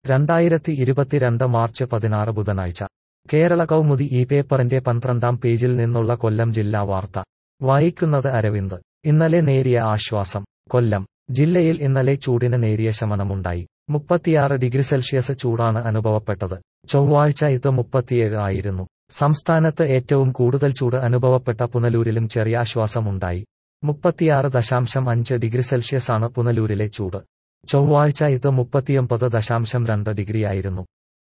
രണ്ടായിരത്തി ഇരുപത്തിരണ്ട് മാർച്ച് പതിനാറ് ബുധനാഴ്ച കേരള കൗമുദി ഈ പേപ്പറിന്റെ പന്ത്രണ്ടാം പേജിൽ നിന്നുള്ള കൊല്ലം ജില്ലാ വാർത്ത വായിക്കുന്നത് അരവിന്ദ് ഇന്നലെ നേരിയ ആശ്വാസം കൊല്ലം ജില്ലയിൽ ഇന്നലെ ചൂടിന് നേരിയ ശമനമുണ്ടായി മുപ്പത്തിയാറ് ഡിഗ്രി സെൽഷ്യസ് ചൂടാണ് അനുഭവപ്പെട്ടത് ചൊവ്വാഴ്ച ഇത് മുപ്പത്തിയേഴ് ആയിരുന്നു സംസ്ഥാനത്ത് ഏറ്റവും കൂടുതൽ ചൂട് അനുഭവപ്പെട്ട പുനലൂരിലും ചെറിയ ആശ്വാസമുണ്ടായി മുപ്പത്തിയാറ് ദശാംശം അഞ്ച് ഡിഗ്രി സെൽഷ്യസാണ് പുനലൂരിലെ ചൂട് ചൊവ്വാഴ്ച ഇത് മുപ്പത്തിയൊമ്പത് ദശാംശം രണ്ട് ഡിഗ്രിയായിരുന്നു